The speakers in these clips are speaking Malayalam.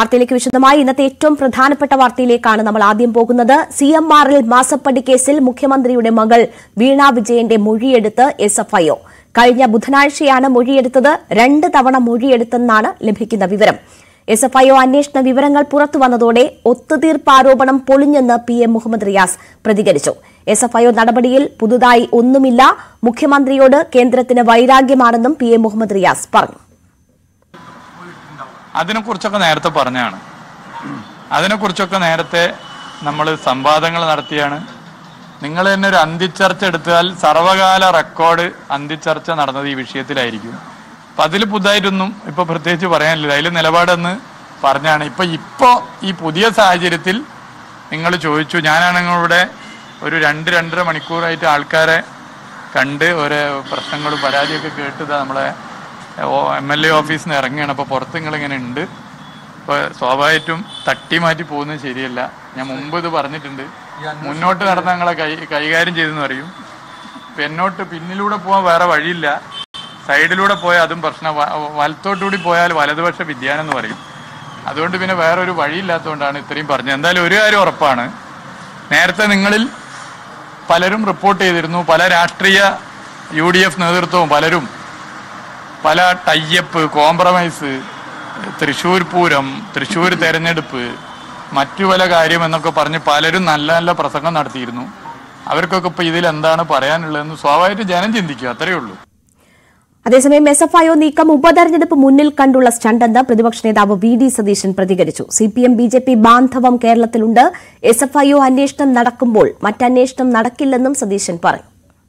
വാർത്തയിലേക്ക് വിശദമായി ഇന്നത്തെ ഏറ്റവും പ്രധാനപ്പെട്ട വാർത്തയിലേക്കാണ് നമ്മൾ ആദ്യം പോകുന്നത് സി എം ആറിൽ മാസപ്പടി കേസിൽ മുഖ്യമന്ത്രിയുടെ മകൾ വീണ വിജയന്റെ മൊഴിയെടുത്ത് എസ് എഫ് ഐ കഴിഞ്ഞ ബുധനാഴ്ചയാണ് മൊഴിയെടുത്തത് രണ്ട് തവണ മൊഴിയെടുത്തെന്നാണ് ലഭിക്കുന്ന വിവരം എസ് എഫ് ഐ അന്വേഷണ വിവരങ്ങൾ പുറത്തു വന്നതോടെ ഒത്തുതീർപ്പ് ആരോപണം പൊളിഞ്ഞെന്ന് പി എം മുഹമ്മദ് റിയാസ് പ്രതികരിച്ചു എസ് എഫ് ഐ നടപടിയിൽ പുതുതായി ഒന്നുമില്ല മുഖ്യമന്ത്രിയോട് കേന്ദ്രത്തിന് വൈരാഗ്യമാണെന്നും പി എം മുഹമ്മദ് റിയാസ് പറഞ്ഞു അതിനെക്കുറിച്ചൊക്കെ നേരത്തെ പറഞ്ഞാണ് അതിനെക്കുറിച്ചൊക്കെ നേരത്തെ നമ്മൾ സംവാദങ്ങൾ നടത്തിയാണ് നിങ്ങൾ തന്നെ ഒരു അന്തിച്ചർച്ച എടുത്താൽ സർവകാല റെക്കോർഡ് അന്തിച്ചർച്ച നടന്നത് ഈ വിഷയത്തിലായിരിക്കും അപ്പൊ അതിൽ പുതുതായിട്ടൊന്നും ഇപ്പൊ പ്രത്യേകിച്ച് പറയാനില്ല അതിൽ നിലപാടെന്ന് പറഞ്ഞാണ് ഇപ്പൊ ഇപ്പോ ഈ പുതിയ സാഹചര്യത്തിൽ നിങ്ങൾ ചോദിച്ചു ഞാനാണ് നിങ്ങളുടെ ഒരു രണ്ട് രണ്ടര മണിക്കൂറായിട്ട് ആൾക്കാരെ കണ്ട് ഓരോ പ്രശ്നങ്ങളും പരാതിയൊക്കെ കേട്ടത് നമ്മളെ എം എൽ എ ഓഫീസിൽ നിന്ന് ഇറങ്ങുകയാണ് അപ്പോൾ പുറത്ത് നിങ്ങളിങ്ങനെ ഉണ്ട് ഇപ്പോൾ സ്വാഭാവികമായിട്ടും തട്ടി മാറ്റി പോകുന്നത് ശരിയല്ല ഞാൻ മുമ്പ് ഇത് പറഞ്ഞിട്ടുണ്ട് മുന്നോട്ട് നടന്ന ഞങ്ങളെ കൈ കൈകാര്യം ചെയ്തെന്ന് പറയും പിന്നോട്ട് പിന്നിലൂടെ പോകാൻ വേറെ വഴിയില്ല സൈഡിലൂടെ പോയാൽ അതും പ്രശ്നം വ- വലത്തോട്ടുകൂടി പോയാൽ വലതുപക്ഷ വിദ്യാനം എന്ന് പറയും അതുകൊണ്ട് പിന്നെ വേറെ ഒരു വഴിയില്ലാത്തതുകൊണ്ടാണ് ഇത്രയും പറഞ്ഞത് എന്തായാലും ഒരു കാര്യം ഉറപ്പാണ് നേരത്തെ നിങ്ങളിൽ പലരും റിപ്പോർട്ട് ചെയ്തിരുന്നു പല രാഷ്ട്രീയ യു ഡി എഫ് നേതൃത്വവും പലരും പല ടൈയപ്പ് കോംപ്രമൈസ് തൃശ്ശൂർ പൂരം തൃശ്ശൂർ തെരഞ്ഞെടുപ്പ് മറ്റു പല കാര്യം എന്നൊക്കെ പറഞ്ഞ് പലരും നല്ല നല്ല പ്രസംഗം നടത്തിയിരുന്നു അവർക്കൊക്കെ ഇപ്പൊ ഇതിൽ എന്താണ് പറയാനുള്ളതെന്ന് സ്വാഭാവികമായിട്ട് ജനം ചിന്തിക്കുക അത്രയേ ഉള്ളൂ അതേസമയം എസ് എഫ് ഐ നീക്കം ഉപതെരഞ്ഞെടുപ്പ് മുന്നിൽ കണ്ടുള്ള സ്റ്റണ്ടെന്ന് പ്രതിപക്ഷ നേതാവ് വി ഡി സതീശൻ പ്രതികരിച്ചു C P M B J P ബാന്ധവം കേരളത്തിലുണ്ട് എസ് എഫ് ഐ അന്വേഷണം നടക്കുമ്പോൾ മറ്റന്വേഷണം നടക്കില്ലെന്നും സതീശൻ പറഞ്ഞു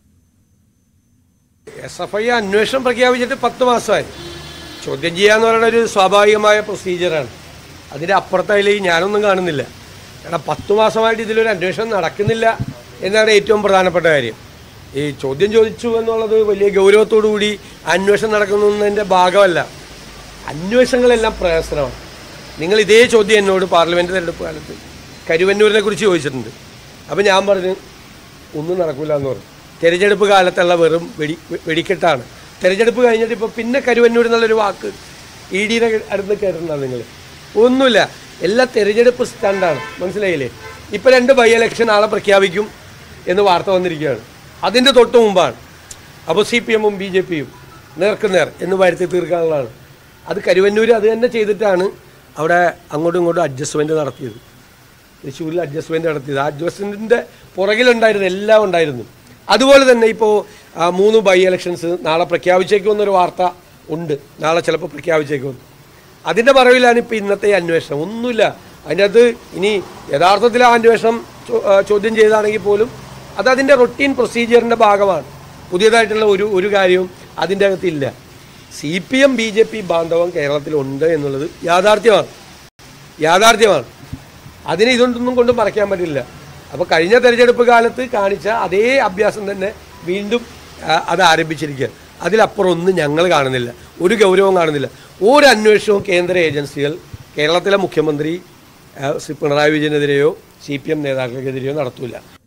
എസ് എഫ് ഐ അന്വേഷണം പ്രഖ്യാപിച്ചിട്ട് പത്ത് മാസമായി ചോദ്യം ചെയ്യാന്ന് പറയുന്ന ഒരു സ്വാഭാവികമായ പ്രൊസീജിയറാണ് അതിൻ്റെ അപ്പുറത്തായി ഞാനൊന്നും കാണുന്നില്ല കാരണം പത്ത് മാസമായിട്ട് ഇതിലൊരു അന്വേഷണം നടക്കുന്നില്ല എന്നാണ് ഏറ്റവും പ്രധാനപ്പെട്ട കാര്യം ഈ ചോദ്യം ചോദിച്ചു എന്നുള്ളത് വലിയ ഗൗരവത്തോടു കൂടി അന്വേഷണം നടക്കുന്നതിൻ്റെ ഭാഗമല്ല അന്വേഷണങ്ങളെല്ലാം പ്രയാസനമാണ് നിങ്ങൾ ഇതേ ചോദ്യം എന്നോട് പാർലമെൻറ്റ് തെരഞ്ഞെടുപ്പ് കാലത്ത് കരുവന്നൂരിനെ കുറിച്ച് ചോദിച്ചിട്ടുണ്ട് അപ്പോൾ ഞാൻ പറഞ്ഞു ഒന്നും നടക്കില്ല എന്ന് പറഞ്ഞു തെരഞ്ഞെടുപ്പ് കാലത്തുള്ള വെറും വെടി വെ- വെടിക്കെട്ടാണ് തെരഞ്ഞെടുപ്പ് കഴിഞ്ഞിട്ട് ഇപ്പോൾ പിന്നെ കരുവന്നൂർ എന്നുള്ളൊരു വാക്ക് ഇ ഡിയുടെ അടുത്ത് കേട്ടിട്ടുണ്ടാവും നിങ്ങൾ ഒന്നുമില്ല എല്ലാ തെരഞ്ഞെടുപ്പ് സ്റ്റാൻഡാണ് മനസ്സിലായില്ലേ ഇപ്പോൾ രണ്ട് ബൈ ഇലക്ഷൻ നാളെ പ്രഖ്യാപിക്കും എന്ന് വാർത്ത വന്നിരിക്കുകയാണ് അതിൻ്റെ തൊട്ട് മുമ്പാണ് അപ്പോൾ സി പി എമ്മും ബി ജെ പിയും നേർക്കുനേർ എന്ന് വരുത്തി തീർക്കാനുള്ളതാണ് അത് കരുവന്നൂർ അത് തന്നെ ചെയ്തിട്ടാണ് അവിടെ അങ്ങോട്ടും ഇങ്ങോട്ടും അഡ്ജസ്റ്റ്മെൻറ്റ് നടത്തിയത് തൃശ്ശൂരിൽ അഡ്ജസ്റ്റ്മെൻറ്റ് നടത്തിയത് ആ അഡ്ജസ്റ്റ്മെൻറ്റിൻ്റെ പുറകിലുണ്ടായിരുന്ന എല്ലാം ഉണ്ടായിരുന്നു അതുപോലെ തന്നെ ഇപ്പോൾ മൂന്ന് ബൈ ഇലക്ഷൻസ് നാളെ പ്രഖ്യാപിച്ചേക്കുമെന്നൊരു വാർത്ത ഉണ്ട് നാളെ ചിലപ്പോൾ പ്രഖ്യാപിച്ചേക്കുമെന്ന് അതിൻ്റെ പറവിലാണ് ഇപ്പോൾ ഇന്നത്തെ ഈ അന്വേഷണം ഒന്നുമില്ല അതിനകത്ത് ഇനി യഥാർത്ഥത്തിൽ ആ അന്വേഷണം ചോ- ആ, ചോദ്യം ചെയ്താണെങ്കിൽ പോലും അത് അതിൻ്റെ റൊട്ടീൻ പ്രൊസീജിയറിൻ്റെ ഭാഗമാണ് പുതിയതായിട്ടുള്ള ഒരു ഒരു കാര്യവും അതിൻ്റെ അകത്തില്ല C P M B J P ബാന്ധവം കേരളത്തിലുണ്ട് എന്നുള്ളത് യാഥാർത്ഥ്യമാണ് യാഥാർത്ഥ്യമാണ് അതിനെ ഇതൊന്നും കൊണ്ടും മറയ്ക്കാൻ പറ്റില്ല അപ്പോൾ കഴിഞ്ഞ തെരഞ്ഞെടുപ്പ് കാലത്ത് കാണിച്ച അതേ അഭ്യാസം തന്നെ വീണ്ടും ആ, അത് ആരംഭിച്ചിരിക്കുക അതിലപ്പുറം ഒന്നും ഞങ്ങൾ കാണുന്നില്ല ഒരു ഗൗരവവും കാണുന്നില്ല ഒരു അന്വേഷണവും കേന്ദ്ര ഏജൻസികൾ കേരളത്തിലെ മുഖ്യമന്ത്രി ആ, ശ്രീ പിണറായി വിജയനെതിരെയോ സി പി എം നേതാക്കൾക്കെതിരെയോ നടത്തൂല